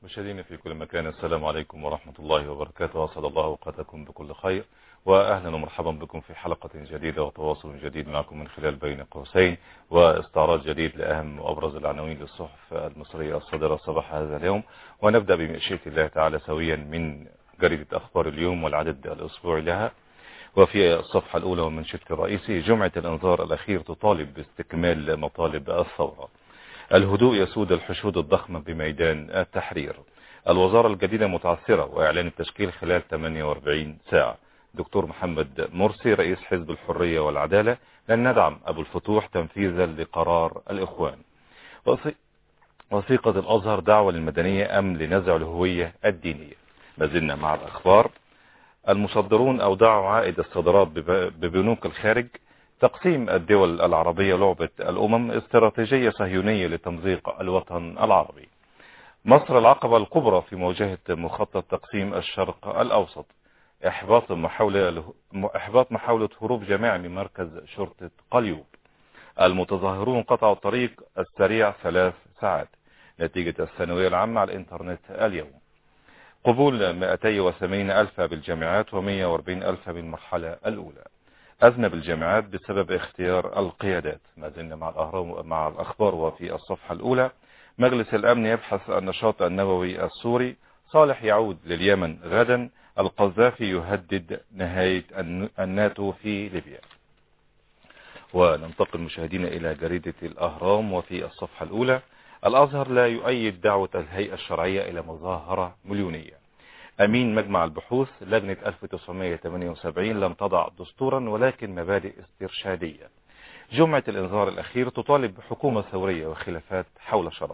مشاهدينا في كل مكان السلام عليكم ورحمة الله وبركاته وأسعد الله أوقاتكم بكل خير وأهلا ومرحبا بكم في حلقة جديدة وتواصل جديد معكم من خلال بين قوسين واستعراض جديد لأهم وأبرز العناوين للصحف المصرية الصادرة صباح هذا اليوم ونبدأ بمشيئة الله تعالى سويا من جريدة أخبار اليوم والعدد الأسبوعي لها وفي الصفحة الأولى ومنشدة الرئيسي جمعة الإنذار الأخير تطالب باستكمال مطالب الثورة الهدوء يسود الحشود الضخمة بميدان التحرير الوزارة الجديدة متعثرة وإعلان التشكيل خلال 48 ساعة دكتور محمد مرسي رئيس حزب الحرية والعدالة لن ندعم أبو الفتوح تنفيذا لقرار الإخوان وثيقة الأزهر دعوة للمدنية أم لنزع الهوية الدينية ما زلنا مع الأخبار المصدرون أودعوا عائد الصادرات ببنوك الخارج تقسيم الدول العربية لعبة الأمم استراتيجية صهيونية لتمزيق الوطن العربي مصر العقبة الكبرى في مواجهة مخطط تقسيم الشرق الأوسط إحباط محاولة, إحباط محاولة هروب جماعي من مركز شرطة قليوب المتظاهرون قطعوا الطريق السريع ثلاث ساعات نتيجة الثانوية العامة على الإنترنت اليوم قبول 280 ألف بالجامعات و140 ألف بالمرحلة الأولى أذنب الجامعات بسبب اختيار القيادات ما زلنا مع الأهرام مع الأخبار وفي الصفحة الأولى مجلس الأمن يبحث النشاط النووي السوري صالح يعود لليمن غدا القذافي يهدد نهاية الناتو في ليبيا وننتقل مشاهدينا إلى جريدة الأهرام وفي الصفحة الأولى الأزهر لا يؤيد دعوة الهيئة الشرعية إلى مظاهرة مليونية أمين مجمع البحوث لجنة 1978 لم تضع دستورا ولكن مبادئ استرشادية جمعة الإنذار الأخير تطالب بحكومة ثورية وخلافات حول شرف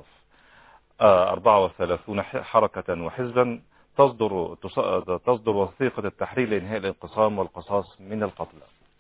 34 حركة وحزبا تصدر تصدر وثيقة التحرير لإنهاء الانقسام والقصاص من القتلى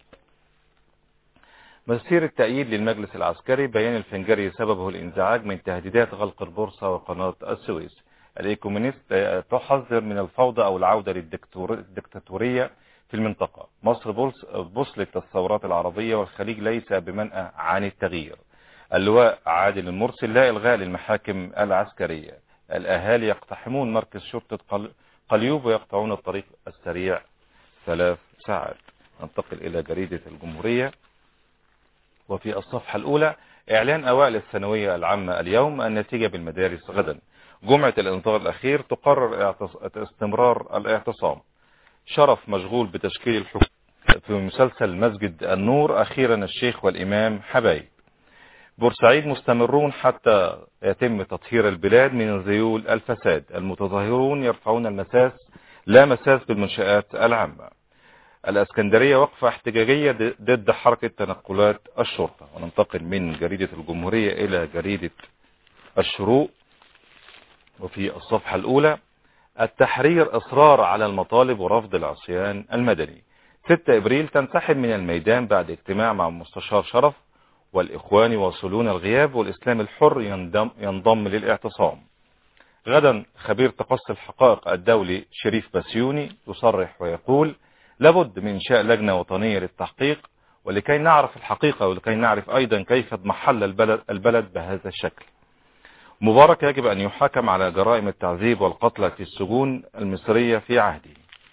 مسير التأييد للمجلس العسكري بيان الفنجري سببه الانزعاج من تهديدات غلق البورصة وقناة السويس الايكومينيست تحذر من الفوضى او العودة للدكتاتورية في المنطقة مصر بوصلة الثورات العربية والخليج ليس بمنأى عن التغيير اللواء عادل المرسل لا الغاء للمحاكم العسكرية الاهالي يقتحمون مركز شرطة قليوب ويقطعون الطريق السريع ثلاث ساعات ننتقل الى جريدة الجمهورية وفي الصفحة الاولى اعلان اوائل الثانوية العامة اليوم النتيجة بالمدارس غدا جمعة الانذار الاخير تقرر استمرار الاعتصام شرف مشغول بتشكيل الحكم في مسلسل مسجد النور اخيرا الشيخ والامام حبايب بورسعيد مستمرون حتى يتم تطهير البلاد من ذيول الفساد المتظاهرون يرفعون المساس لا مساس بالمنشآت العامة الاسكندرية وقفة احتجاجية ضد حركة تنقلات الشرطة وننتقل من جريدة الجمهورية الى جريدة الشروق وفي الصفحة الأولى التحرير إصرار على المطالب ورفض العصيان المدني 6 إبريل تنسحب من الميدان بعد اجتماع مع مستشار شرف والإخوان يواصلون الغياب والإسلام الحر ينضم, ينضم للاعتصام غدا خبير تقصي الحقائق الدولي شريف بسيوني يصرح ويقول لابد من إنشاء لجنة وطنية للتحقيق ولكي نعرف الحقيقة ولكي نعرف أيضا كيف محل البلد, البلد بهذا الشكل مبارك يجب أن يحاكم على جرائم التعذيب والقتل في السجون المصرية في عهده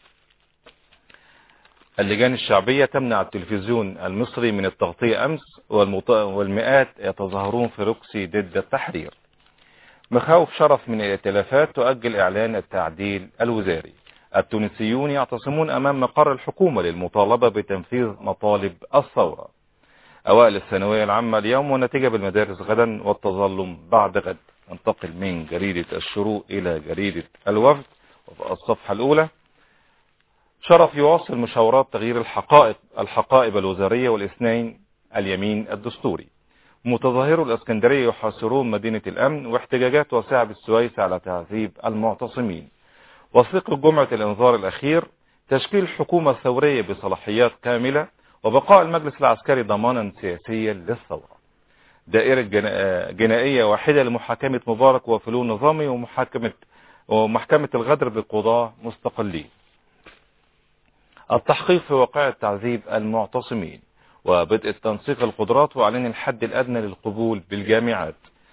اللجان الشعبية تمنع التلفزيون المصري من التغطية أمس والمئات يتظاهرون في روكسي ضد التحرير مخاوف شرف من الائتلافات تؤجل إعلان التعديل الوزاري التونسيون يعتصمون أمام مقر الحكومة للمطالبة بتنفيذ مطالب الثورة أوائل الثانوية العامة اليوم ونتيجة بالمدارس غدا والتظلم بعد غد ننتقل من جريدة الشروق إلى جريدة الوفد وفي الصفحة الأولى شرف يواصل مشاورات تغيير الحقائق الحقائب الوزارية والاثنين اليمين الدستوري متظاهرو الاسكندرية يحاصرون مدينة الأمن واحتجاجات واسعة بالسويس على تعذيب المعتصمين وثيق جمعة الانذار الأخير تشكيل حكومة ثورية بصلاحيات كاملة وبقاء المجلس العسكري ضمانا سياسيا للثورة دائرة جنائية واحدة لمحاكمة مبارك وفلو نظامي ومحاكمة ومحكمة الغدر بالقضاء مستقلين التحقيق في واقع تعذيب المعتصمين وبدء تنسيق القدرات وإعلان الحد الأدنى للقبول بالجامعات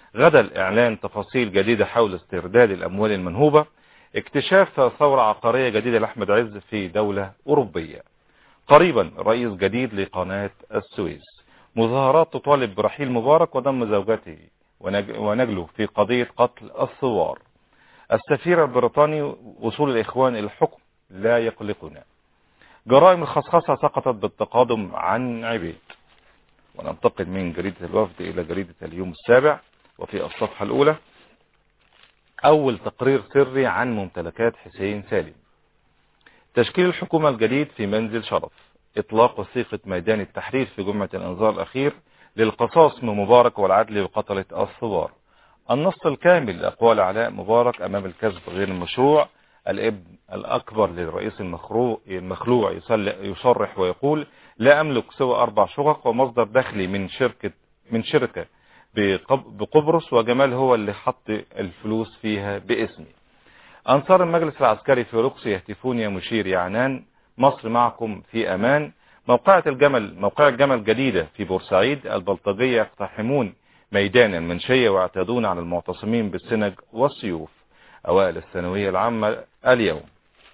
غدا الإعلان تفاصيل جديدة حول استرداد الأموال المنهوبة اكتشاف ثورة عقارية جديدة لأحمد عز في دولة أوروبية قريبا رئيس جديد لقناة السويس مظاهرات تطالب برحيل مبارك ودم زوجته ونجله في قضية قتل الثوار السفير البريطاني وصول الإخوان إلى الحكم لا يقلقنا جرائم الخصخصة سقطت بالتقادم عن عبيد وننتقل من جريدة الوفد إلى جريدة اليوم السابع وفي الصفحة الأولى أول تقرير سري عن ممتلكات حسين سالم تشكيل الحكومة الجديد في منزل شرف إطلاق وثيقة ميدان التحرير في جمعة الأنظار الأخير للقصاص من مبارك والعدل وقتلة الثوار النص الكامل لأقوال علاء مبارك أمام الكذب غير المشروع الابن الأكبر للرئيس المخلوع يصرح ويقول لا أملك سوى أربع شقق ومصدر دخلي من شركة من شركة بقبرص وجمال هو اللي حط الفلوس فيها باسمي أنصار المجلس العسكري في روكس يهتفون يا مشير يا عنان مصر معكم في أمان موقعة الجمل موقع الجمل الجديدة في بورسعيد البلطجية يقتحمون ميدان المنشية ويعتادون على المعتصمين بالسنج والسيوف أوائل الثانوية العامة اليوم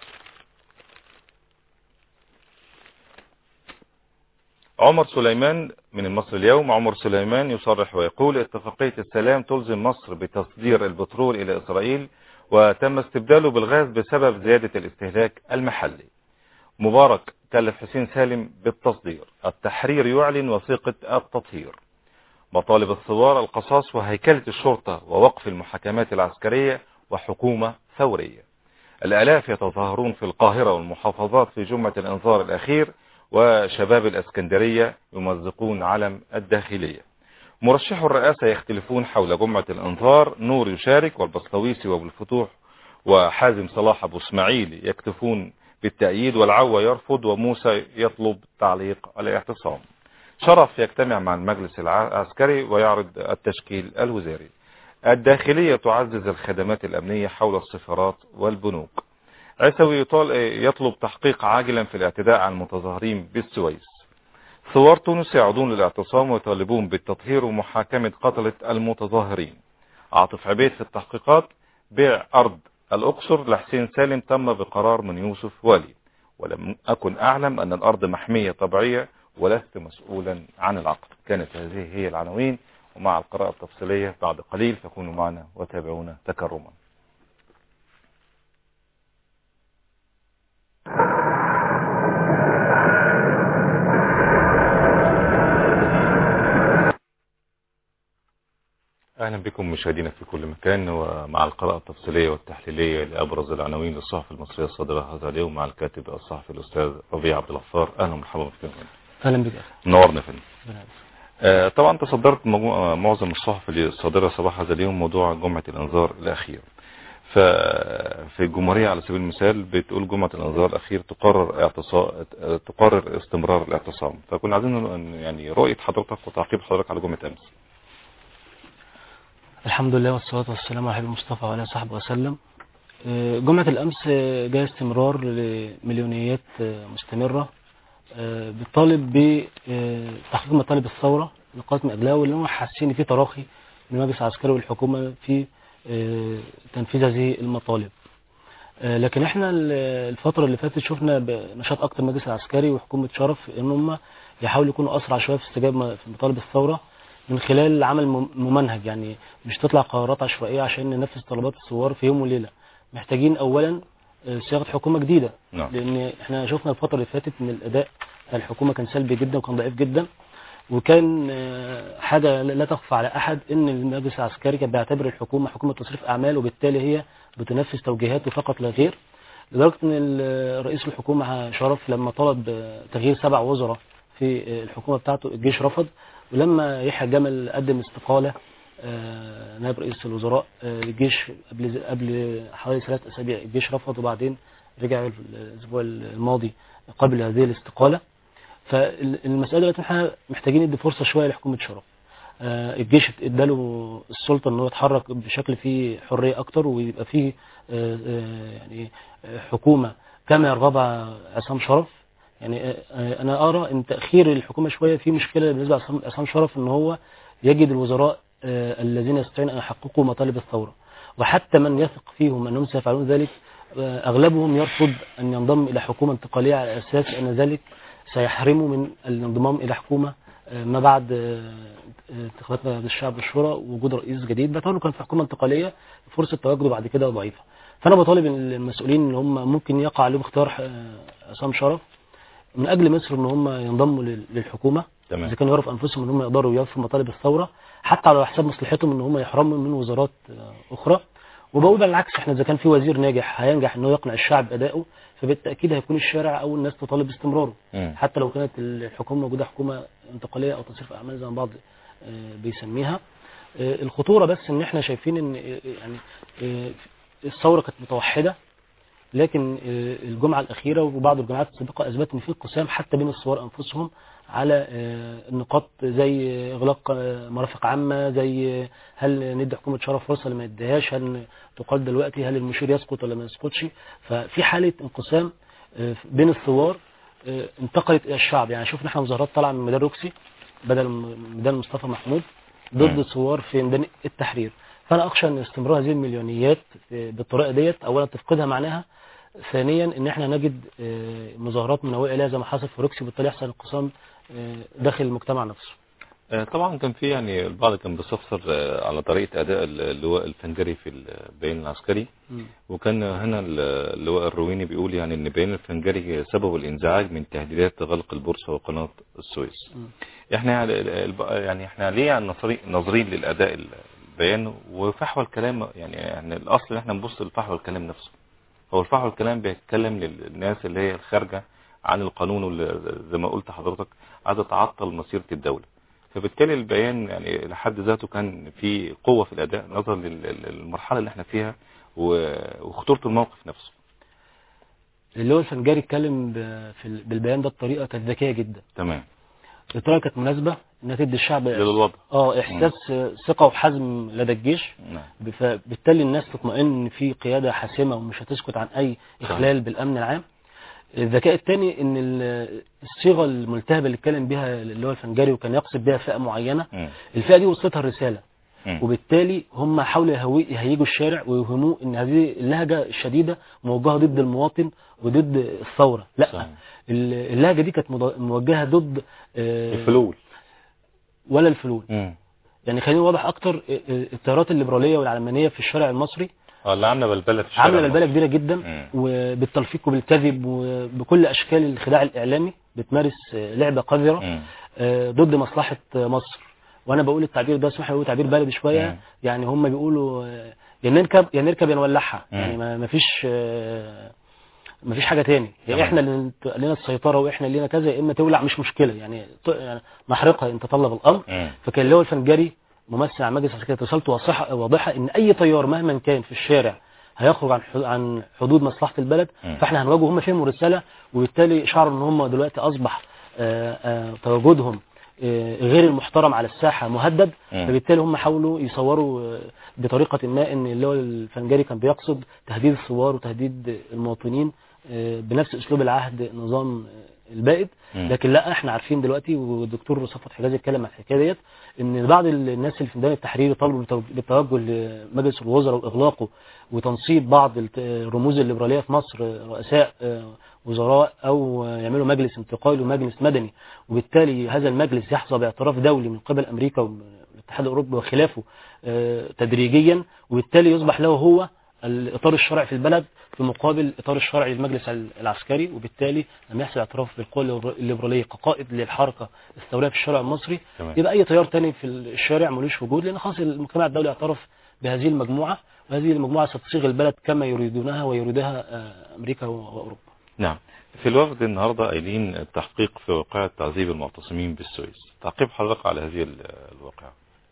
عمر سليمان من المصري اليوم عمر سليمان يصرح ويقول اتفاقية السلام تلزم مصر بتصدير البترول إلى إسرائيل وتم استبداله بالغاز بسبب زيادة الاستهلاك المحلي مبارك كلف حسين سالم بالتصدير التحرير يعلن وثيقة التطهير مطالب الثوار القصاص وهيكلة الشرطة ووقف المحاكمات العسكرية وحكومة ثورية الآلاف يتظاهرون في القاهرة والمحافظات في جمعة الانذار الأخير وشباب الأسكندرية يمزقون علم الداخلية مرشحو الرئاسة يختلفون حول جمعة الانذار نور يشارك والبسطويسي وابو الفتوح وحازم صلاح أبو اسماعيل يكتفون بالتأييد والعوة يرفض وموسى يطلب تعليق الاعتصام شرف يجتمع مع المجلس العسكري ويعرض التشكيل الوزاري الداخلية تعزز الخدمات الأمنية حول السفارات والبنوك عسوي يطلب تحقيق عاجلا في الاعتداء على المتظاهرين بالسويس ثوار تونس يعودون للاعتصام ويطالبون بالتطهير ومحاكمة قتلة المتظاهرين عاطف عبيد في التحقيقات بيع أرض الأقصر لحسين سالم تم بقرار من يوسف والي ولم أكن أعلم أن الأرض محمية طبيعية ولست مسؤولا عن العقد كانت هذه هي العناوين ومع القراءة التفصيلية بعد قليل فكونوا معنا وتابعونا تكرما أهلا بكم مشاهدينا في كل مكان ومع القراءة التفصيلية والتحليلية لأبرز العناوين للصحف المصرية الصادرة هذا اليوم مع الكاتب الصحفي الأستاذ ربيع عبد الغفار أهلا ومرحبا بكم أهلا بك نورنا فندم آه طبعا تصدرت معظم الصحف الصادرة صباح هذا اليوم موضوع جمعة الأنظار الأخير ففي الجمهورية على سبيل المثال بتقول جمعة الأنظار الأخير تقرر اعتصام تقرر استمرار الاعتصام فكنا عايزين يعني رؤية حضرتك وتعقيب حضرتك على جمعة أمس الحمد لله والصلاة والسلام على حبيب المصطفى وعلى صحبه وسلم جمعة الأمس جاء استمرار لمليونيات مستمرة بتطالب بتحقيق مطالب الثورة نقاط من أجلها واللي هم حاسين في تراخي من المجلس العسكري والحكومة في تنفيذ هذه المطالب لكن احنا الفترة اللي فاتت شفنا نشاط أكتر المجلس العسكري وحكومة شرف ان هم يحاولوا يكونوا أسرع شوية في استجابة في مطالب الثورة من خلال عمل ممنهج يعني مش تطلع قرارات عشوائية عشان ننفذ طلبات الثوار في يوم وليلة محتاجين أولا صياغة حكومة جديدة نعم. لأن احنا شفنا الفترة اللي فاتت ان الأداء بتاع الحكومة كان سلبي جدا وكان ضعيف جدا وكان حاجة لا تخفى على أحد ان المجلس العسكري كان بيعتبر الحكومة حكومة تصريف أعمال وبالتالي هي بتنفذ توجيهاته فقط لا غير لدرجة ان رئيس الحكومة شرف لما طلب تغيير سبع وزراء في الحكومة بتاعته الجيش رفض ولما يحيى جمل قدم استقالة نائب رئيس الوزراء الجيش قبل قبل حوالي ثلاث اسابيع الجيش رفض وبعدين رجع الاسبوع الماضي قبل هذه الاستقالة فالمسألة دلوقتي احنا محتاجين ندي فرصة شوية لحكومة شرف الجيش اداله السلطة ان هو يتحرك بشكل فيه حرية اكتر ويبقى فيه يعني حكومة كما يرغبها عصام شرف يعني انا ارى ان تاخير الحكومه شويه في مشكله بالنسبه لعصام شرف ان هو يجد الوزراء آه، الذين يستطيعون أن يحققوا مطالب الثورة وحتى من يثق فيهم أنهم سيفعلون ذلك آه، أغلبهم يرفض أن ينضم إلى حكومة انتقالية على أساس أن ذلك سيحرمه من الانضمام إلى حكومة آه، ما بعد آه، آه، انتخابات مجلس الشعب والشورى ووجود رئيس جديد باعتباره كان في حكومة انتقالية فرصة تواجده بعد كده ضعيفة فأنا بطالب المسؤولين إن هم ممكن يقع عليهم اختيار آه، عصام شرف من أجل مصر إن هم ينضموا لل- للحكومة تمام إذا كانوا يعرفوا أنفسهم إن هم يقدروا يوفوا مطالب الثورة حتى على حساب مصلحتهم إن هم يحرموا من وزارات آه، أخرى وبقول بالعكس إحنا إذا كان في وزير ناجح هينجح إنه يقنع الشعب بأدائه فبالتأكيد هيكون الشارع أول الناس تطالب باستمراره مم. حتى لو كانت الحكومة موجودة حكومة انتقالية أو تصريف أعمال زي ما بعض آه، بيسميها آه، الخطورة بس إن إحنا شايفين إن آه، يعني آه، الثورة كانت متوحدة لكن آه، الجمعة الأخيرة وبعض الجمعات السابقة أثبت إن في انقسام حتى بين الثوار أنفسهم على آه، النقاط زي إغلاق آه، مرافق عامة زي آه، هل ندي حكومة شرف فرصة ولا ما نديهاش هل تقال دلوقتي هل المشير يسقط ولا ما يسقطش ففي حالة انقسام آه، بين الثوار آه، انتقلت إلى الشعب يعني شفنا احنا مظاهرات طالعة من ميدان روكسي بدل م- ميدان مصطفى محمود مم. ضد الثوار في ميدان التحرير فأنا أخشى أن استمرار هذه المليونيات آه، بالطريقة ديت أولا تفقدها معناها ثانيا ان احنا نجد آه، مظاهرات منوئه لها زي ما حصل في روكسي وبالتالي يحصل انقسام آه، داخل المجتمع نفسه آه، طبعا كان في يعني البعض كان بيستفسر آه، على طريقة أداء اللواء الفنجري في البيان العسكري وكان هنا اللواء الرويني بيقول يعني ان بيان الفنجري سبب الانزعاج من تهديدات غلق البورصة وقناة السويس مم. احنا يعني الب- يعني احنا ليه نظري- ناظرين للاداء البيان وفحوى الكلام يعني يعني الاصل ان احنا نبص لفحوى الكلام نفسه هو الفحوى الكلام بيتكلم للناس اللي هي الخارجه عن القانون واللي زي ما قلت حضرتك عايزه تعطل مسيره الدوله فبالتالي البيان يعني لحد ذاته كان في قوه في الاداء نظرا لل- للمرحله اللي احنا فيها و- وخطوره الموقف نفسه اللي هو الفنجاري اتكلم ب- في ال- بالبيان ده بطريقه كانت ذكيه جدا تمام الطريقه كانت مناسبه انها تدي الشعب للوضع اه احساس آه، ثقه وحزم لدى الجيش نعم فبالتالي الناس تطمئن ان في قياده حاسمه ومش هتسكت عن اي اخلال بالامن العام الذكاء الثاني ان ال- الصيغه الملتهبه اللي اتكلم بها اللي هو الفنجاري وكان يقصد بها فئه معينه مم. الفئه دي وصلتها الرساله مم. وبالتالي هم حاولوا يهوي- يهيجوا الشارع ويوهموه ان هذه اللهجه الشديده موجهه ضد المواطن وضد الثوره لا صحيح. ال- اللهجه دي كانت مض- موجهه ضد آه، الفلول ولا الفلول مم. يعني خلينا واضح اكتر آه، آه، التيارات الليبراليه والعلمانيه في الشارع المصري اه اللي عامله بلبله في الشارع عامله بلبله المصري. كبيره جدا مم. وبالتلفيق وبالكذب وبكل اشكال الخداع الاعلامي بتمارس آه، لعبه قذره مم. آه، ضد مصلحة آه، مصر وانا بقول التعبير ده اسمح لي اقول تعبير بلدي شويه مم. يعني هم بيقولوا آه، يا نركب يا نركب يا نولعها مم. يعني ما ما فيش آه، ما فيش حاجه تاني يا تمام. احنا اللي نت- لنا السيطره واحنا اللي لنا كذا يا اما تولع مش مشكله يعني ط- يعني نحرقها ان تطلب الامر مم. فكان اللي هو الفنجري ممثل عن مجلس عسكري رسالته واضحه واضحه ان اي تيار مهما كان في الشارع هيخرج عن حدود- عن حدود مصلحه البلد مم. فاحنا هنواجهه هم فهموا الرساله وبالتالي شعروا ان هم دلوقتي اصبح آه، آه، تواجدهم آه، غير المحترم على الساحه مهدد مم. فبالتالي هم حاولوا يصوروا آه، بطريقه ما ان اللي هو الفنجري كان بيقصد تهديد الثوار وتهديد المواطنين آه، بنفس اسلوب العهد نظام آه، البائد مم. لكن لا احنا عارفين دلوقتي والدكتور صفوت حجازي اتكلم عن الحكايه ديت ان بعض الناس اللي في ميدان التحرير طالبوا بالتو- بالتوجه لمجلس الوزراء واغلاقه وتنصيب بعض الت- الرموز الليبراليه في مصر رؤساء آه، وزراء او آه، يعملوا مجلس انتقالي ومجلس مدني وبالتالي هذا المجلس يحظى باعتراف دولي من قبل امريكا والاتحاد الاوروبي وخلافه آه، تدريجيا وبالتالي يصبح له هو الاطار الشرعي في البلد في مقابل الاطار الشرعي للمجلس العسكري وبالتالي لم يحصل اعتراف بالقوى الليبراليه كقائد للحركه الثوريه في الشارع المصري تمام. يبقى اي تيار تاني في الشارع ملوش وجود لان خلاص المجتمع الدولي اعترف بهذه المجموعه وهذه المجموعه ستصيغ البلد كما يريدونها ويريدها آه، امريكا واوروبا نعم في الوفد النهارده قايلين التحقيق في واقعة تعذيب المعتصمين بالسويس تعقيب حضرتك على هذه ال- الواقعة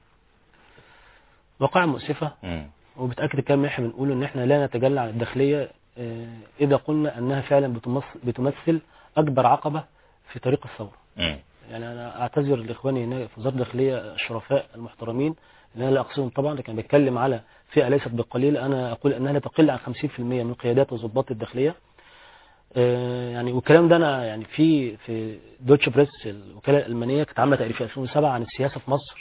واقعة مؤسفة مم. وبتأكد الكلام اللي احنا بنقوله ان احنا لا نتجلى عن الداخلية آه، اذا قلنا انها فعلا بتمثل, بتمثل اكبر عقبة في طريق الثورة مم. يعني انا اعتذر لاخواني هنا في وزاره الداخليه الشرفاء المحترمين ان انا لا اقصدهم طبعا لكن بتكلم على فئه ليست بقليل انا اقول انها لا تقل عن 50% من قيادات وضباط الداخليه آه، يعني والكلام ده انا يعني في في دوتش بريس الوكاله الالمانيه كانت عامله تقرير في 2007 عن السياسه في مصر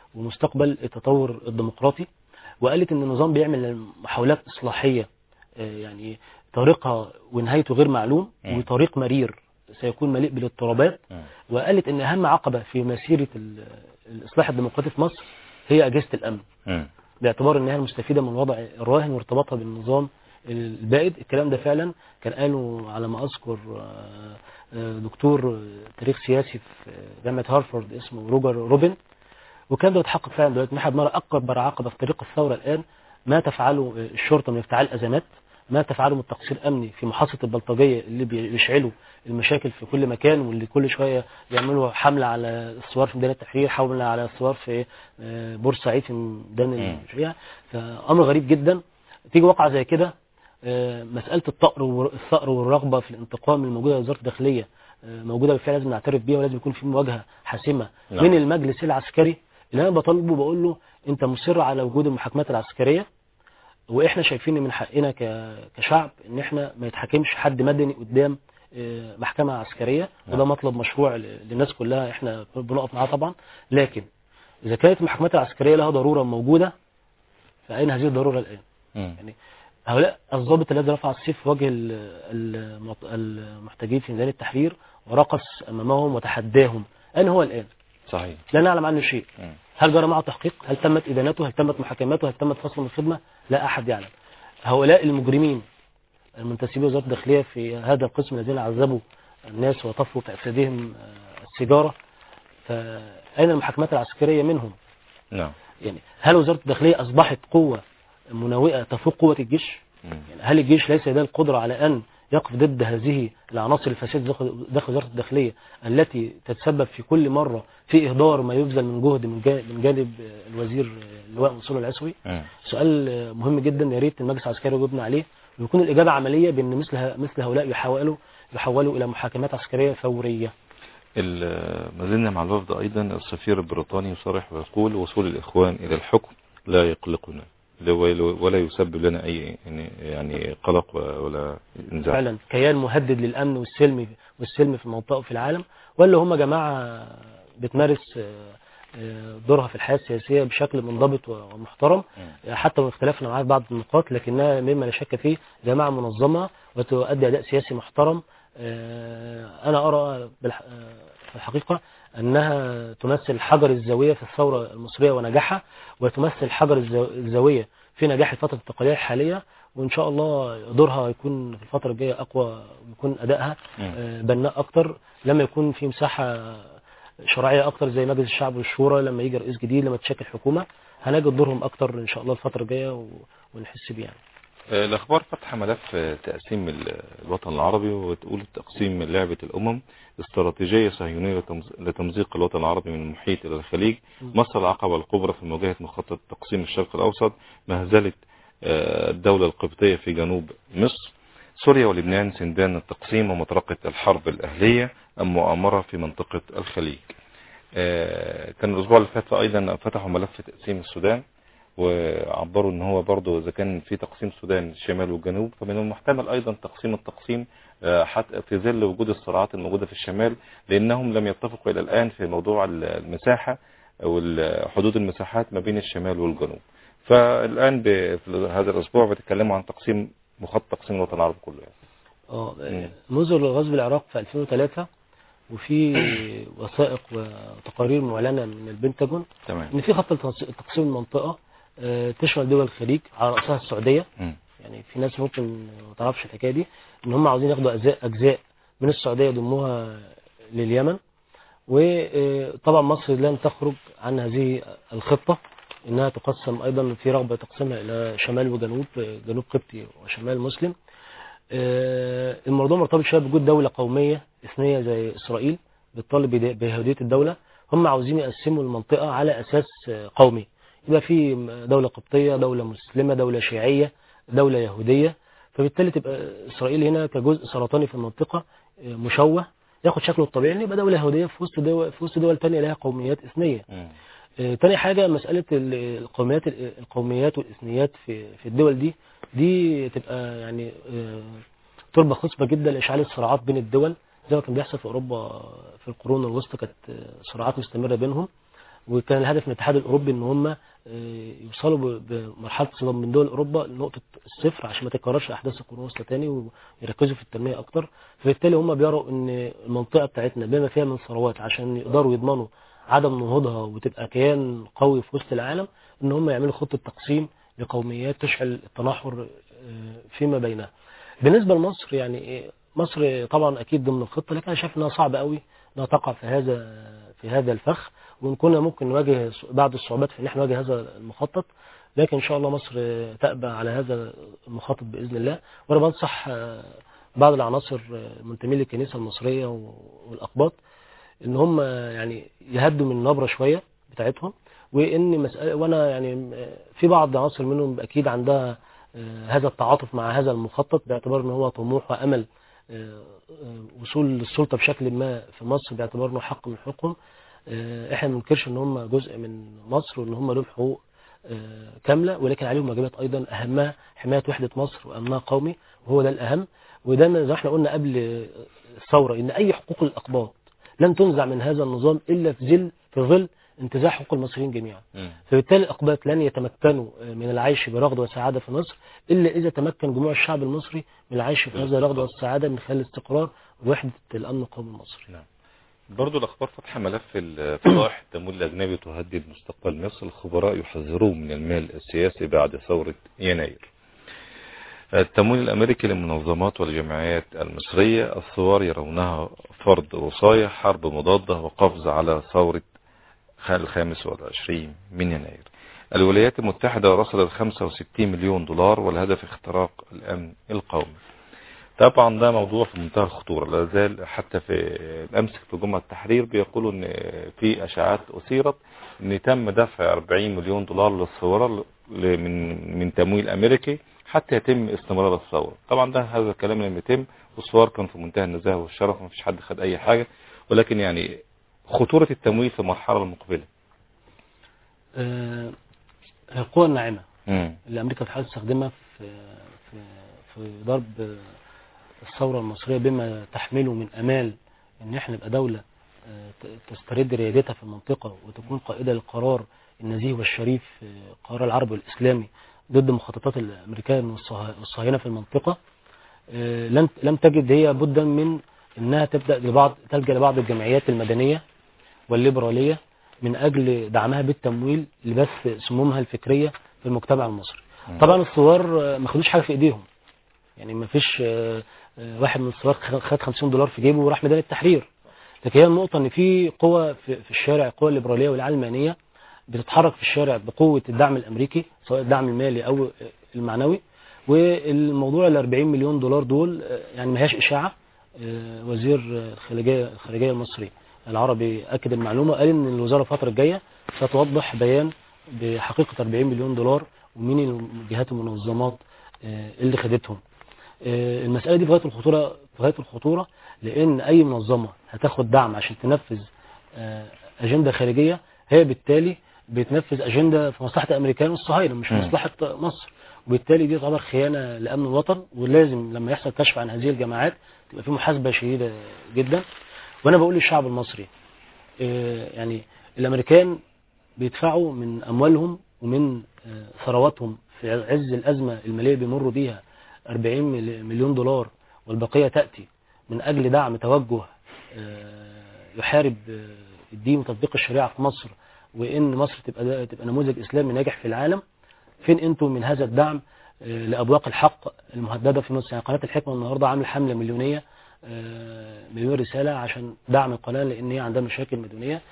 ومستقبل التطور الديمقراطي وقالت ان النظام بيعمل محاولات اصلاحيه آه، يعني طريقها ونهايته غير معلوم مم. وطريق مرير سيكون مليء بالاضطرابات مم. وقالت ان اهم عقبه في مسيره ال- الاصلاح الديمقراطي في مصر هي اجهزه الامن مم. باعتبار انها المستفيده من الوضع الراهن وارتباطها بالنظام البائد الكلام ده فعلا كان قاله على ما اذكر آه، آه، دكتور آه، تاريخ سياسي في آه، جامعه هارفارد اسمه روجر روبن وكان ده يتحقق فعلا دلوقتي احنا بنرى اكبر عقبه في طريق الثوره الان ما تفعله آه، الشرطه من افتعال ازمات ما تفعله من تقصير امني في محاصه البلطجيه اللي بيشعلوا المشاكل في كل مكان واللي كل شويه يعملوا حمله على الثوار في ميدان التحرير حمله على الثوار في آه، بورسعيد في ميدان مم. المشريع فامر غريب جدا تيجي واقعه زي كده آه، مساله الطقر والر- الثأر والرغبه في الانتقام الموجوده في وزاره الداخليه آه، موجوده بالفعل لازم نعترف بيها ولازم يكون في مواجهه حاسمه نعم. من المجلس العسكري اللي انا بطالبه بقول له انت مصر على وجود المحاكمات العسكريه واحنا شايفين إن من حقنا ك- كشعب ان احنا ما يتحاكمش حد مدني قدام آه، محكمه عسكريه نعم. وده مطلب مشروع ل- للناس كلها احنا بنقف معاه طبعا لكن اذا كانت المحاكمات العسكريه لها ضروره موجوده فاين هذه الضروره الان؟ مم. يعني هؤلاء الضابط الذي رفع السيف في وجه ال- المط- المحتجين في ميدان التحرير ورقص امامهم وتحداهم اين هو الان؟ صحيح لا نعلم عنه شيء مم. هل جرى معه تحقيق هل تمت إدانته هل تمت محاكماته هل تمت فصله من الخدمة لا أحد يعلم هؤلاء المجرمين المنتسبين وزارة الداخلية في هذا القسم الذين عذبوا الناس وطفوا في أجسادهم آه، السيجارة فأين المحاكمات العسكرية منهم نعم يعني هل وزارة الداخلية أصبحت قوة مناوئة تفوق قوة الجيش مم. يعني هل الجيش ليس لديه القدرة على أن يقف ضد هذه العناصر الفاسدة داخل داخل وزارة الداخلية التي تتسبب في كل مرة في إهدار ما يبذل من جهد من جا- من جانب الوزير اللواء منصور العسوي مم. سؤال مهم جدا يا ريت المجلس العسكري يجاوبنا عليه ويكون الإجابة عملية بأن مثل ه- مثل هؤلاء يحولوا يحولوا إلى محاكمات عسكرية فورية ال- ما زلنا مع الوفد أيضا السفير البريطاني يصرح ويقول وصول الإخوان إلى الحكم لا يقلقنا لا- ولا يسبب لنا أي يعني- يعني قلق ولا انزعاج فعلا كيان مهدد للأمن والسلم والسلم في المنطقة وفي العالم ولا هم جماعة بتمارس آه، آه، دورها في الحياة السياسية بشكل منضبط ومحترم مم. حتى وان اختلفنا معاه في بعض النقاط لكنها مما لا شك فيه جماعة منظمة وتؤدي أداء سياسي محترم آه، أنا أرى بالح- آه، في الحقيقة أنها تمثل حجر الزاوية في الثورة المصرية ونجاحها وتمثل حجر الزا- الزاوية في نجاح الفترة الانتقالية الحالية وإن شاء الله دورها يكون في الفترة الجاية أقوى ويكون أدائها مم. آه، بناء أكتر لما يكون في مساحة شرعية أكتر زي مجلس الشعب والشورى لما يجي رئيس جديد لما تشكل حكومة هنجد دورهم أكتر إن شاء الله الفترة الجاية و- ونحس بيه يعني. آه، الأخبار فتح ملف آه، تقسيم ال- الوطن العربي وتقول تقسيم لعبة الأمم استراتيجية صهيونية لتمز- لتمزيق الوطن العربي من المحيط إلى الخليج مصر العقبة الكبرى في مواجهة مخطط تقسيم الشرق الأوسط مهزلة آه، الدولة القبطية في جنوب مصر سوريا ولبنان سندان التقسيم ومطرقة الحرب الأهلية المؤامرة في منطقة الخليج آه، كان الأسبوع اللي فات أيضا فتحوا ملف تقسيم السودان وعبروا ان هو برضه اذا كان في تقسيم السودان الشمال والجنوب فمن المحتمل ايضا تقسيم التقسيم آه، حتى في ظل وجود الصراعات الموجوده في الشمال لانهم لم يتفقوا الى الان في موضوع المساحه او حدود المساحات ما بين الشمال والجنوب فالان ب- في هذا الاسبوع بيتكلموا عن تقسيم مخطط تقسيم الوطن العربي كله يعني. اه مم. منذ غزو العراق في 2003 وفي وثائق وتقارير معلنة من البنتاجون تمام ان في خطة لتنص- تقسيم المنطقة آه، تشمل دول الخليج على رأسها السعودية مم. يعني في ناس ممكن ما تعرفش الحكايه دي ان هم عاوزين ياخدوا اجزاء اجزاء من السعوديه يضموها لليمن وطبعا مصر لن تخرج عن هذه الخطه انها تقسم ايضا في رغبه تقسيمها الى شمال وجنوب جنوب قبطي وشمال مسلم آه، الموضوع مرتبط شويه بوجود دوله قوميه اثنيه زي اسرائيل بتطالب بد- بيهوديه الدوله هم عاوزين يقسموا المنطقه على اساس آه، قومي يبقى في دولة قبطية دولة مسلمة دولة شيعية دولة يهودية فبالتالي تبقى إسرائيل هنا كجزء سرطاني في المنطقة آه، مشوه ياخد شكله الطبيعي إن يبقى دولة يهودية في وسط دول في وسط دول تانية لها قوميات إثنية مم. آه، تاني حاجة مسألة ال- القوميات القوميات والإثنيات في في الدول دي دي تبقى يعني آه، تربة خصبة جدا لإشعال الصراعات بين الدول زي ما كان بيحصل في أوروبا في القرون الوسطى كانت آه، صراعات مستمرة بينهم وكان الهدف من الاتحاد الاوروبي ان هم آه، يوصلوا ب- بمرحله صدام من دول اوروبا لنقطه الصفر عشان ما تتكررش احداث القرون الوسطى تاني ويركزوا في التنميه اكتر فبالتالي هم بيروا ان المنطقه بتاعتنا بما فيها من ثروات عشان يقدروا يضمنوا عدم نهوضها وتبقى كيان قوي في وسط العالم ان هم يعملوا خطه تقسيم لقوميات تشعل التناحر آه، فيما بينها بالنسبه لمصر يعني إيه، مصر طبعا اكيد ضمن الخطه لكن انا شايف انها صعب قوي انها تقع في هذا في هذا الفخ وان كنا ممكن نواجه بعض الصعوبات في ان احنا نواجه هذا المخطط لكن ان شاء الله مصر تأبى على هذا المخطط باذن الله وانا بنصح آه، بعض العناصر آه، المنتمين للكنيسه المصريه و- والاقباط ان هم يعني يهدوا من النبره شويه بتاعتهم وان مساله وانا يعني آه، في بعض عناصر منهم اكيد عندها آه، هذا التعاطف مع هذا المخطط باعتبار ان هو طموح وامل آه، آه، وصول للسلطه بشكل ما في مصر باعتبار انه حق من حقوقهم آه، احنا ما بننكرش ان هم جزء من مصر وان هم لهم حقوق آه، كامله ولكن عليهم واجبات ايضا اهمها حمايه وحده مصر وامنها القومي وهو ده الاهم وده زي ما احنا قلنا قبل الثوره ان اي حقوق الاقباط لن تنزع من هذا النظام الا في ظل في ظل انتزاع حقوق المصريين جميعا مم. فبالتالي الأقباط لن يتمكنوا من العيش برغد وسعادة في مصر إلا إذا تمكن جموع الشعب المصري من العيش في هذا الرغد والسعادة من خلال الاستقرار ووحدة الأمن القومي المصري برضو الأخبار فتح ملف الفضائح التمويل الأجنبي تهدد مستقبل مصر الخبراء يحذرون من المال السياسي بعد ثورة يناير التمويل الأمريكي للمنظمات والجمعيات المصرية الثوار يرونها فرض وصاية حرب مضادة وقفز على ثورة الخامس والعشرين من يناير الولايات المتحدة رصدت 65 مليون دولار والهدف اختراق الأمن القومي طبعا ده موضوع في منتهى الخطورة لا زال حتى في أمسك في جمعة التحرير بيقولوا ان في اشاعات اثيرت ان تم دفع 40 مليون دولار للثورة ل- من من تمويل امريكي حتى يتم استمرار الثورة طبعا ده هذا الكلام لم يتم والثوار كان في منتهى النزاهة والشرف ما فيش حد خد اي حاجة ولكن يعني خطورة التمويل في المرحلة المقبلة آه، القوى الناعمة مم. اللي أمريكا بتحاول تستخدمها في في في ضرب آه، الثورة المصرية بما تحمله من أمال إن إحنا نبقى دولة آه، ت- تسترد ريادتها في المنطقة وتكون قائدة للقرار النزيه والشريف آه، قرار العربي والإسلامي ضد مخططات الأمريكان والصها- والصهاينة في المنطقة آه، لم لم تجد هي بدا من انها تبدا لبعض تلجا لبعض الجمعيات المدنيه والليبراليه من اجل دعمها بالتمويل لبث سمومها الفكريه في المجتمع المصري. مم. طبعا الثوار آه، ما خدوش حاجه في ايديهم. يعني ما فيش آه، آه، واحد من الثوار خ- خد 50 دولار في جيبه وراح ميدان التحرير. لكن هي النقطه ان في قوى في في الشارع القوى الليبراليه والعلمانيه بتتحرك في الشارع بقوه الدعم الامريكي سواء الدعم المالي او المعنوي والموضوع ال 40 مليون دولار دول آه، يعني ما هياش اشاعه آه، وزير آه، الخارجيه الخارجيه المصري العربي اكد المعلومه قال ان الوزاره الفتره الجايه ستوضح بيان بحقيقه 40 مليون دولار ومين الجهات والمنظمات آه، اللي خدتهم آه، المساله دي في غايه الخطوره في غايه الخطوره لان اي منظمه هتاخد دعم عشان تنفذ آه، اجنده خارجيه هي بالتالي بتنفذ اجنده في مصلحه الامريكان والصهاينه مش في مم. مصلحه مصر وبالتالي دي تعتبر خيانه لامن الوطن ولازم لما يحصل كشف عن هذه الجماعات تبقى في محاسبه شديده جدا وانا بقول للشعب المصري آه، يعني الامريكان بيدفعوا من اموالهم ومن آه، ثرواتهم في عز الازمه الماليه اللي بيمروا بيها 40 مل- مليون دولار والبقيه تاتي من اجل دعم توجه آه، يحارب آه، الدين وتطبيق الشريعه في مصر وان مصر تبقى تبقى نموذج اسلامي ناجح في العالم فين انتم من هذا الدعم آه، لابواق الحق المهدده في مصر يعني قناه الحكمه النهارده عامله حمله مليونيه آه، مليون رساله عشان دعم القناه لان هي عندها مشاكل مدنيه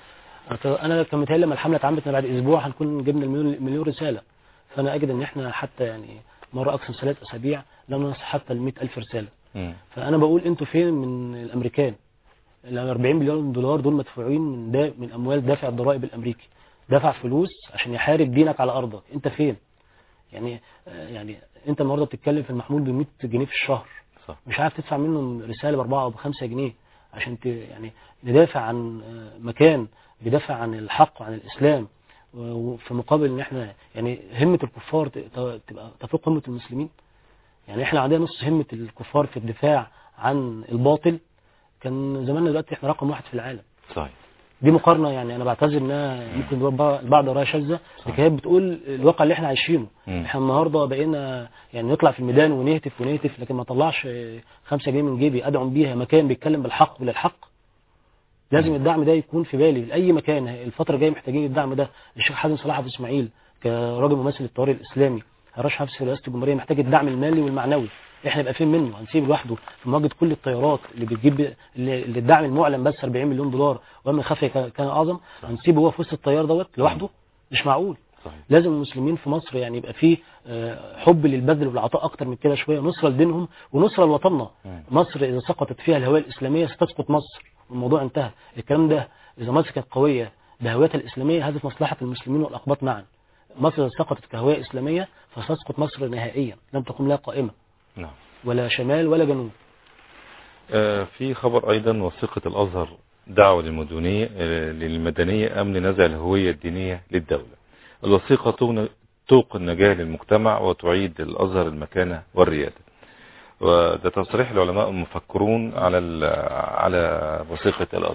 انا كان متهيألي لما الحمله اتعملت إن بعد اسبوع هنكون جبنا المليون مليون رساله فانا اجد ان احنا حتى يعني مره اكثر من ثلاث اسابيع لم نصل حتى ال 100000 رساله مم. فانا بقول انتوا فين من الامريكان ال 40 مليون دولار دول مدفوعين من دا من اموال دافع الضرائب الامريكي دفع فلوس عشان يحارب دينك على ارضك انت فين يعني آه، يعني انت النهارده بتتكلم في المحمول ب 100 جنيه في الشهر صح مش عارف تدفع منه رساله باربعه او بخمسه جنيه عشان ت... يعني ندافع عن آه، مكان بيدافع عن الحق وعن الاسلام و- وفي مقابل ان احنا يعني همه الكفار ت- ت- تبقى تفوق همه المسلمين يعني احنا عندنا نص همه الكفار في الدفاع عن الباطل كان زماننا دلوقتي احنا رقم واحد في العالم صحيح دي مقارنه يعني انا بعتذر انها ممكن تبقى البعض رايها شاذه لكن هي بتقول الواقع اللي احنا عايشينه مم. احنا النهارده بقينا يعني نطلع في الميدان ونهتف ونهتف لكن ما طلعش خمسة جنيه من جيبي ادعم بيها مكان بيتكلم بالحق وللحق لازم الدعم ده يكون في بالي في اي مكان الفتره الجايه محتاجين الدعم ده الشيخ حازم صلاح ابو اسماعيل كراجل ممثل الطوارئ الاسلامي هرش حفص رئاسه الجمهوريه محتاج الدعم المالي والمعنوي احنا نبقى فين منه هنسيب لوحده في مواجهه كل التيارات اللي بتجيب اللي اللي الدعم المعلن بس 40 مليون دولار ومن خفي كان كان اعظم هنسيبه هو في وسط التيار دوت لوحده مش معقول صحيح لازم المسلمين في مصر يعني يبقى فيه آه، حب للبذل والعطاء اكتر من كده شويه نصره لدينهم ونصره لوطننا مم. مصر اذا سقطت فيها الهويه الاسلاميه ستسقط مصر الموضوع انتهى الكلام ده اذا مصر كانت قويه بهويتها الاسلاميه هذا في مصلحه المسلمين والاقباط معا مصر اذا سقطت كهويه اسلاميه فستسقط مصر نهائيا لم تقم لها قائمه نعم ولا شمال ولا جنوب آه، في خبر أيضا وثيقة الأزهر دعوة للمدنية آه، للمدنية أمن نزع الهوية الدينية للدولة الوثيقة تغن- توقي النجاة للمجتمع وتعيد الأزهر المكانة والريادة وده تصريح العلماء المفكرون على ال- على وثيقة الأزهر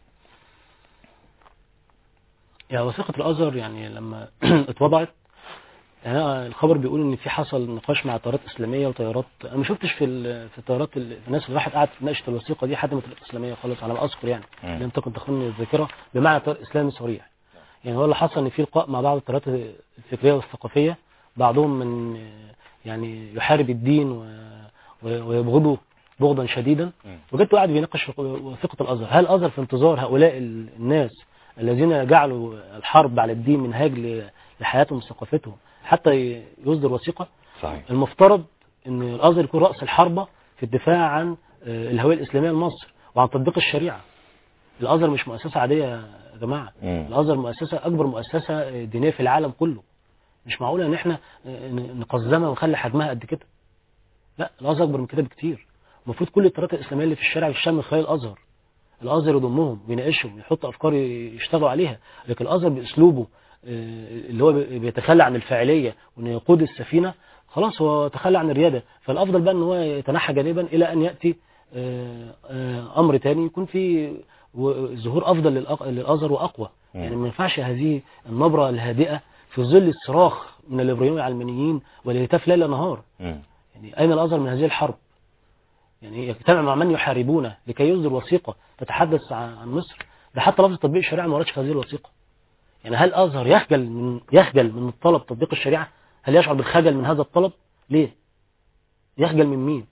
يعني وثيقة الأزهر يعني لما اتوضعت يعني أنا الخبر بيقول ان في حصل نقاش مع تيارات اسلاميه وتيارات انا ما شفتش في ال- في التيارات ال- في الناس اللي راحت قعدت تناقش الوثيقه دي حد من التيارات الاسلاميه خالص على ما اذكر يعني مم. لم تكن تخونني الذاكره بمعنى تيار اسلامي صريح يعني هو اللي حصل ان في لقاء مع بعض التيارات الفكريه والثقافيه بعضهم من يعني يحارب الدين و- و- ويبغضه بغضا شديدا مم. وجدته قاعد بيناقش في وثيقه الازهر هل الازهر في انتظار هؤلاء ال- الناس الذين جعلوا الحرب على الدين منهاج ل- لحياتهم وثقافتهم حتى ي- يصدر وثيقه صحيح المفترض ان الازهر يكون راس الحربه في الدفاع عن آه، الهويه الاسلاميه لمصر وعن تطبيق الشريعه الازهر مش مؤسسه عاديه يا جماعه مم. الازهر مؤسسه اكبر مؤسسه دينيه في العالم كله مش معقوله ان احنا آه، ن- نقزمها ونخلي حجمها قد كده لا الازهر اكبر من كده بكتير المفروض كل التيارات الاسلاميه اللي في الشارع يشتغل من خلال الازهر الازهر يضمهم ويناقشهم يحط افكار ي- يشتغلوا عليها لكن الازهر باسلوبه آه، اللي هو بي- بيتخلى عن الفاعليه وانه يقود السفينه خلاص هو تخلى عن الرياده فالافضل بقى ان هو يتنحى جانبا الى ان ياتي آه، آه، امر تاني يكون في و- ظهور افضل للأق- للازهر واقوى مم. يعني ما ينفعش هذه النبره الهادئه في ظل الصراخ من الليبراليين والعلمانيين والهتاف ليل نهار مم. يعني أين الأزهر من هذه الحرب يعني يجتمع مع من يحاربونه لكي يصدر وثيقة تتحدث عن عن مصر ده حتى لفظ تطبيق الشريعة ما وردش في هذه الوثيقة يعني هل الأزهر يخجل من يخجل من الطلب تطبيق الشريعة هل يشعر بالخجل من هذا الطلب ليه يخجل من مين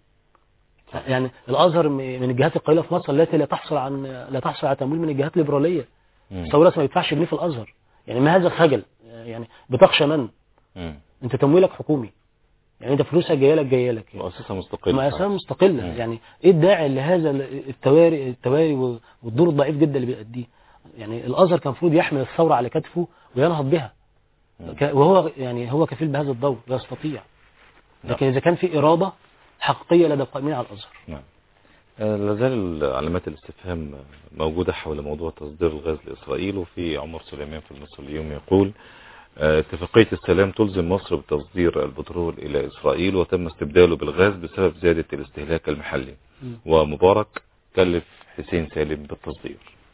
يعني الأزهر م- من الجهات القليلة في مصر التي لا تحصل عن لا تحصل على تمويل من الجهات الليبرالية مم. ثورة ما يدفعش جنيه في الأزهر يعني ما هذا الخجل يعني بتخشى من مم. انت تمويلك حكومي يعني انت فلوسك جايه لك جايه لك يعني. مؤسسة مستقلة مؤسسة مستقلة مم. يعني ايه الداعي لهذا التواري التواري والدور الضعيف جدا اللي بيأديه يعني الازهر كان المفروض يحمل الثورة على كتفه وينهض بها مم. ك- وهو يعني هو كفيل بهذا الدور يستطيع لكن اذا كان في إرادة حقيقية لدى القائمين على الازهر نعم آه، لازال علامات الاستفهام موجودة حول موضوع تصدير الغاز لإسرائيل وفي عمر سليمان في المصري اليوم يقول آه، اتفاقية السلام تلزم مصر بتصدير البترول إلى إسرائيل وتم استبداله بالغاز بسبب زيادة الاستهلاك المحلي مم. ومبارك كلف حسين سالم بالتصدير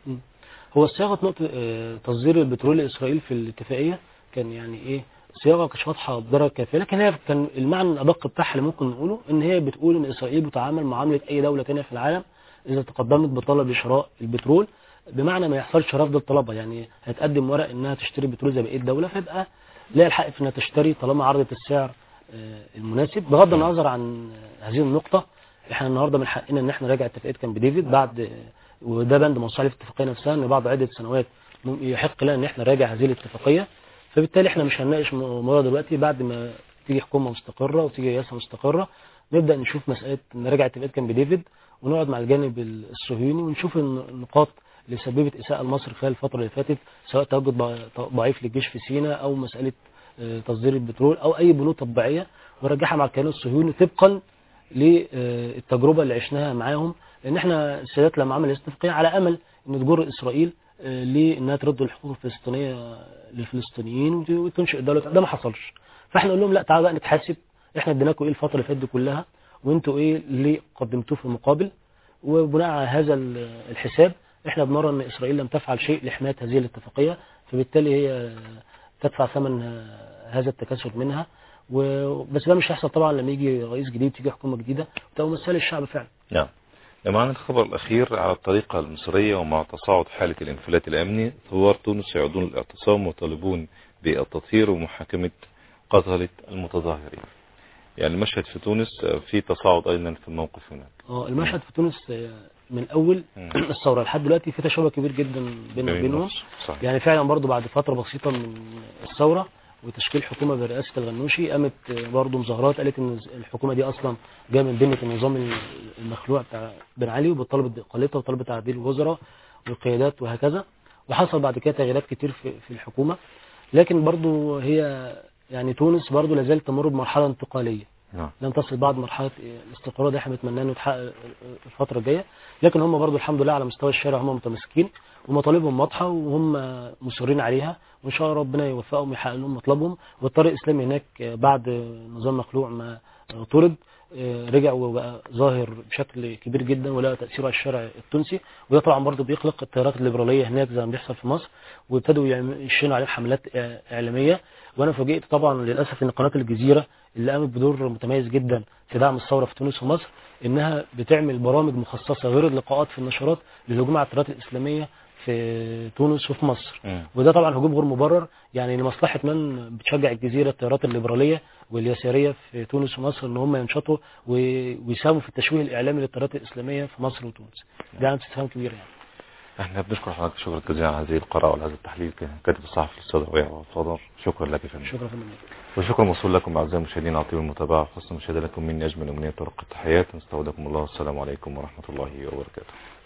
هو صياغة نقطة آه، تصدير البترول لإسرائيل في الاتفاقية كان يعني إيه صياغة كانت واضحة بدرجة كافية لكن هي كان المعنى الأدق بتاعها اللي ممكن نقوله إن هي بتقول إن إسرائيل بتعامل معاملة أي دولة تانية في العالم إذا تقدمت بطلب لشراء البترول بمعنى ما يحصلش رفض الطلبة يعني هتقدم ورق إنها تشتري بترول زي بقية دولة فيبقى لها الحق في إنها تشتري طالما عرضت السعر آه، المناسب بغض النظر عن آه، هذه النقطة احنا النهارده من حقنا ان احنا نراجع اتفاقيه كامب ديفيد بعد وده بند موصول عليه في الاتفاقيه نفسها ان بعد عده سنوات مم- يحق لنا ان احنا نراجع هذه الاتفاقيه فبالتالي احنا مش هنناقش الموضوع دلوقتي بعد ما تيجي حكومه مستقره وتيجي رئاسه مستقره نبدا نشوف مساله نراجع اتفاقيه كامب ديفيد ونقعد مع الجانب الصهيوني ونشوف الن- النقاط اللي سببت اساءه لمصر خلال الفتره اللي فاتت سواء تواجد ضع- ضعيف للجيش في سيناء او مساله آه، تصدير البترول او اي بنود تطبيعيه ونرجعها مع الكيان الصهيوني طبقا للتجربه اللي عشناها معاهم لان احنا السادات لما عمل الاستفقاء على امل ان تجر اسرائيل آه، لانها ترد الحقوق الفلسطينيه للفلسطينيين وت- وتنشئ دوله ده ما حصلش فاحنا نقول لهم لا تعالوا بقى نتحاسب احنا اديناكم ايه الفتره اللي فاتت دي كلها وانتوا ايه اللي قدمتوه في المقابل وبناء على هذا ال- الحساب احنا بنرى ان اسرائيل لم تفعل شيء لحمايه هذه الاتفاقيه فبالتالي هي تدفع ثمن هذا التكاسل منها و- بس ده مش هيحصل طبعا لما يجي رئيس جديد تيجي حكومه جديده وتبقى ممثله للشعب فعلا نعم معنا الخبر الأخير على الطريقة المصرية ومع تصاعد حالة الانفلات الأمني ثوار تونس يعودون للاعتصام ويطالبون بالتطهير ومحاكمة قتلة المتظاهرين يعني المشهد في تونس في تصاعد أيضا في الموقف هناك اه المشهد في تونس آه، من اول مم. الثوره لحد دلوقتي في تشابه كبير جدا بيننا جميل وبينهم مصر. صحيح يعني فعلا برضو بعد فترة بسيطة من الثورة وتشكيل حكومة برئاسة الغنوشي قامت برضو مظاهرات قالت ان الحكومة دي اصلا جاية من بنية النظام المخلوع بتاع بن علي وبتطالب باقالتها وطالب بتعديل الوزراء والقيادات وهكذا وحصل بعد كده تغييرات كتير في, في الحكومة لكن برضو هي يعني تونس برضو لازالت تمر بمرحلة انتقالية نعم لم تصل بعد مرحله الاستقرار اللي احنا بنتمناه انه يتحقق الفتره الجايه لكن هم برضو الحمد لله على مستوى الشارع هم متمسكين ومطالبهم واضحه وهم مصرين عليها وان شاء الله ربنا يوفقهم ويحقق لهم مطلبهم والطريق الاسلامي هناك بعد نظام مخلوع ما طرد رجع وبقى ظاهر بشكل كبير جدا ولا تاثيره على الشارع التونسي وده طبعا برضه بيخلق التيارات الليبراليه هناك زي ما بيحصل في مصر وابتدوا يعم- يشنوا عليه حملات اعلاميه وانا فوجئت طبعا للاسف ان قناه الجزيره اللي قامت بدور متميز جدا في دعم الثوره في تونس ومصر انها بتعمل برامج مخصصه غير اللقاءات في النشرات للهجوم على التيارات الاسلاميه في تونس وفي مصر مم. وده طبعا هجوم غير مبرر يعني لمصلحه من بتشجع الجزيره التيارات الليبراليه واليساريه في تونس ومصر ان هم ينشطوا و- ويساهموا في التشويه الاعلامي للتيارات الاسلاميه في مصر وتونس ده علامه استفهام كبير يعني احنا بنشكر حضرتك شكرا جزيلا على هذه القراءة وعلى هذا التحليل كاتب الصحفي الاستاذ ربيع وفضل شكرا لك يا فندم شكرا فندم وشكرا موصول لكم اعزائي المشاهدين على طيب المتابعة وحسن المشاهدة لكم مني اجمل امنية ورقة تحيات نستودعكم الله والسلام عليكم ورحمة الله وبركاته